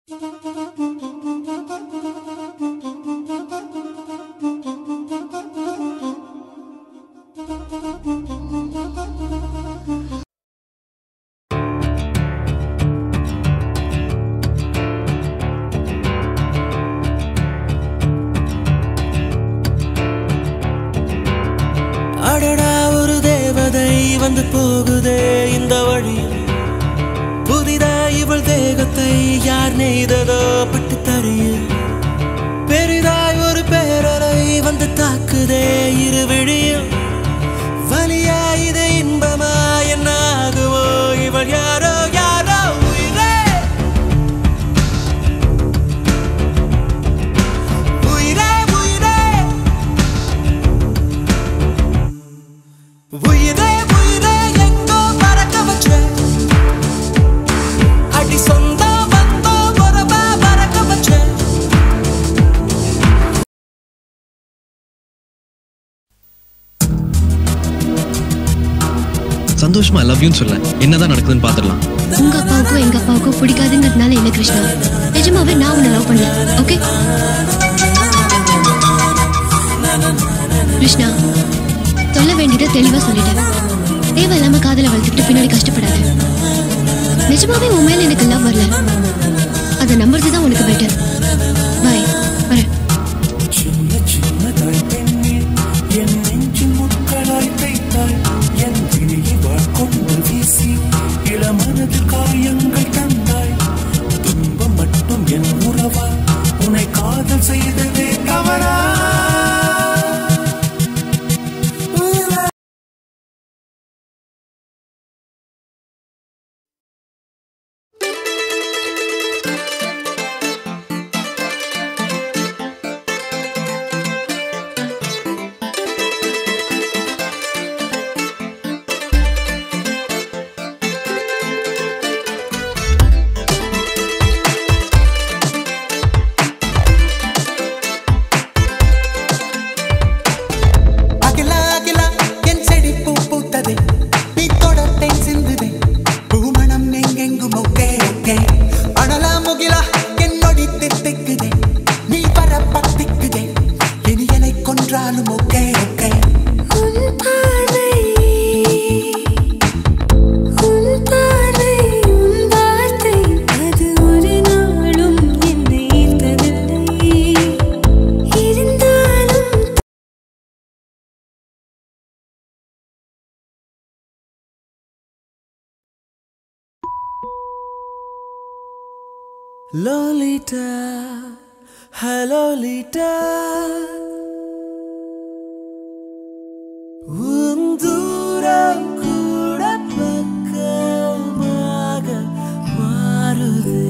அடடா ஒரு தேவதை வந்து போகுதே இந்த வழி புதிதாய் இவள் தேகத்தை யார் நெய்ததோ பட்டு தறியில் பெரிதாய் ஒரு பேரலை வந்து தாக்குதே இரு விழியில் வலியா இது இன்பமா என்ன ஆகுமோ இவள் யாரோ யாரோ உயிரே உயிரே உயிரே உயிரே உயிரே எங்கோ பறக்க வச்ச அடி சொந்தம் வந்தோம் உறவா பறக்க வச்ச சந்தோஷமா லவ் யூன்னு சொல்ல என்னதான் நடக்குதுன்னு பாத்துடலாம் உங்க அப்பாவுக்கும் எங்க அப்பாவுக்கும் பிடிக்காதுங்கிறதுனால என்ன கிருஷ்ணா நிஜமாவே நான் உன்னை லவ் பண்ணல ஓகே கிருஷ்ணா சொல்ல வேண்டியதை தெளிவா சொல்லிட்டேன் தேவையில்லாம காதல வளர்த்துக்கிட்டு பின்னாடி கஷ்டப்படாத நிஜமாவே உன் மேல எனக்கு லவ் வரல அதை நம்புறது தான் உனக்கு பெட்டர் பாய் வரேன் சின்ன சின்னதாய் பெண்ணே என் நெஞ்சின் முட்களாய் தைத்தாய் என் விழியை வாழ்கொண்டு வீசி இளமனதில் காயங்கள் தந்தாய் துன்பம் மட்டும் என் உறவா உன்னை காதல் செய்ததே தவறா அகில அகில என் செடி பூ பூத்ததே நீ தொடத்தேன் சிந்துதே பூமணம் எங்கெங்கும் ஓகே ஓகே அனலா முகிலா என் நொடி தித்திக்குதே நீ வர பத்திக்குதே இனி என்னை கொன்றாலும் ஓகே ஓகே உன் பார்வை உன் பார்வை உன் வார்த்தை அது ஒரு நாளும் என்னை ஈர்த்ததில்லை இருந்தாலும் லோலிட்டா ஹலோ லீட்டா உன் தூரம் கூட பக்கமாக மாறுதே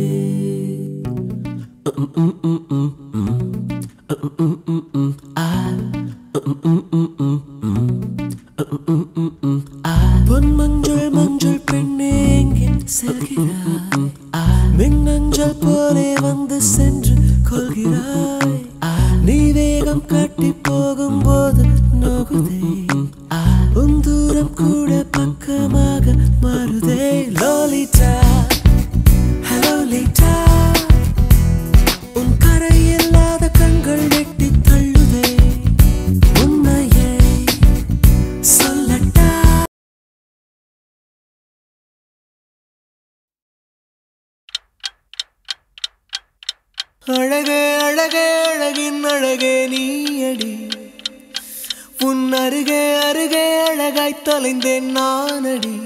பொன் மஞ்சள் மஞ்சள் பெண்ணே எங்கே செல்கிறாய் மின்னஞ்சல் போலே வந்து சென்று கொள்கிறாய் நீ வேகம் காட்டி போகும்போது நோகுதே உன் தூரம் கூட பக்கமாக மாறுதே லோலிட்டா ஹலோ லீட்டா உன் கரை இல்லாத கண்கள் நெட்டி தள்ளுதே உண்மையை சொல்லட்டா அழகே அழகே அழகின் அழகே நீயடி உன் அருகே அருகே அழகாய் தொலைந்தேன் நானடி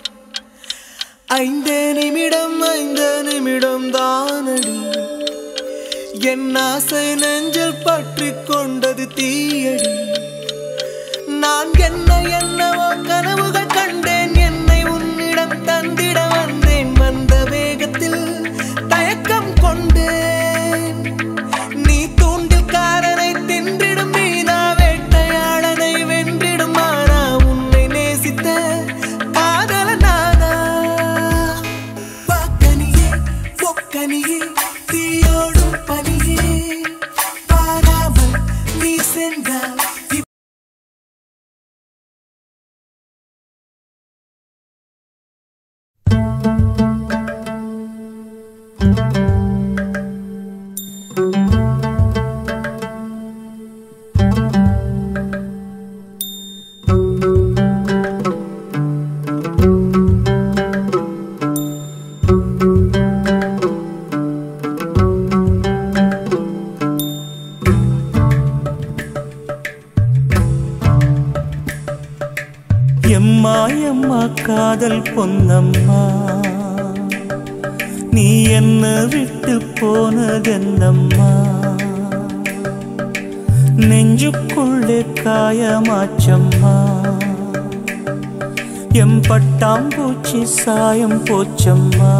ஐந்தே நிமிடம் ஐந்து நிமிடம் தானடி என் ஆசை நெஞ்சில் பற்றி கொண்டது தீயடி நான் என்ன என்னவோ கனவுகள் கண்டேன் என்னை உன்னிடம் தந்திட வந்தேன் வந்த வேகத்தில் தயக்கம் கொண்டேன் நீ தூண்டில்காரனை தின்றிடும் மீனா வேட்டையாளனை வென்றிடும் ஆனா உன்னை நேசித்த காதல நானா பாக்கனியே பொக்கனியே தீயோடும் பனியே பாராமல் நீ சென்றால் காதல் பொன்னம்மா நீ என்ன விட்டு போனதென்னம்மா நெஞ்சுக்குள்ளே காயமாச்சம்மா எம் பட்டாம்பூச்சி சாயம் போச்சம்மா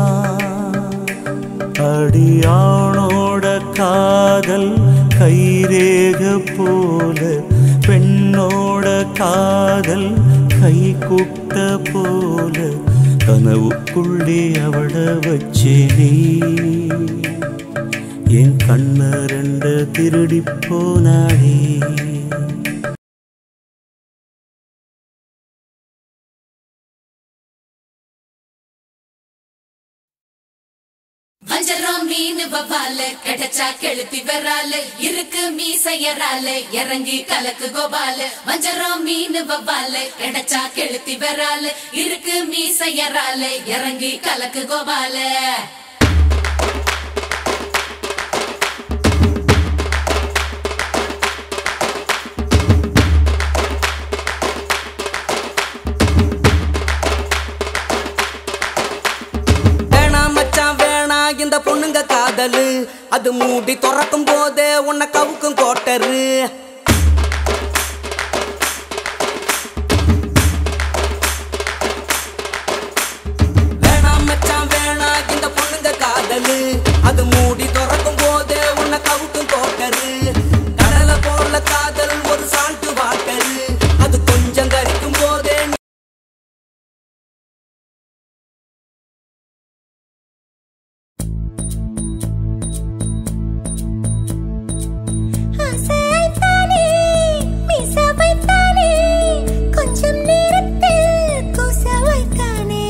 அடியானோட காதல் கைரேக போல பெண்ணோட காதல் கை குட்ட போல கனவுக்குள்ளே அவட வச்சேனே என் கண்ண ரெண்டு திருடி போனாடே வஞ்சரம் மீன் வவால கிடைச்சா கெளுத்தி வரால இருக்கு மீசையரால இறங்கி கலக்கு கோபால வஞ்சரம் மீன் வவால கிடைச்சா கெளுத்தி வரால இருக்கு மீசையரால இறங்கி கலக்கு கோபால வேணா மச்சான் வேணா இந்த பொண்ணுங்க காதலு அது மூடி திறக்கும் போதே உன்னை கவுக்கும் கோட்டரு வேணா மச்சான் வேணா இந்த பொண்ணுங்க காதலு அது மூடி திறக்கும் போதே உன்னை கவுக்கும் கோட்டரு கடலை போல காதல் ஒரு சால்ட்டு வாட்டரு அது கொஞ்சம் கரிக்கும் போதே ஆசைத்தானே மீசவைத்தானே கொஞ்சம் நேரத்தில் கூச வைத்தானே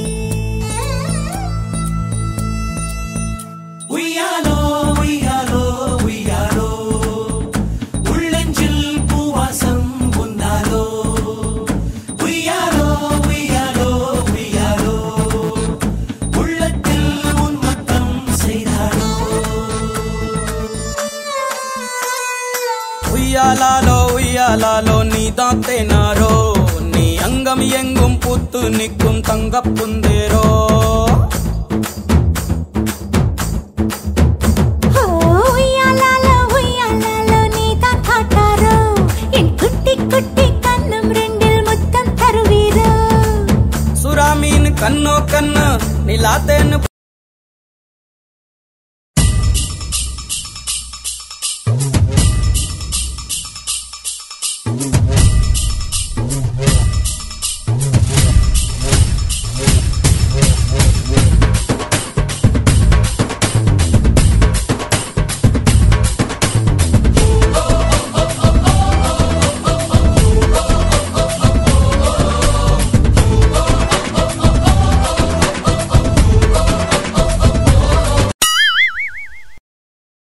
உய்யாலோ உய்யாலோ உய்யாலோ உள்ளெஞ்சில் பூவாசம் உன்னாலோ உய்யாலோ உய்யாலோ உய்யாலோ உள்ளத்தில் உன்மத்தம் செய்தாலோ உய்யாலாலோ உய்யாலாலோ நீ தான் தேனாரோ நீ அங்கம் எங்கும் பூத்து நிற்கும் தங்கப் புந்தேரோ ஓ உய்யாலாலோ உய்யாலாலோ நீதான் காட்டாரோ என் குட்டி குட்டி கண்ணம் ரெண்டில் முத்தம் தருவீரோ சுறா மீன் கண்ணோ கண்ணு நிலாத்தேன்னு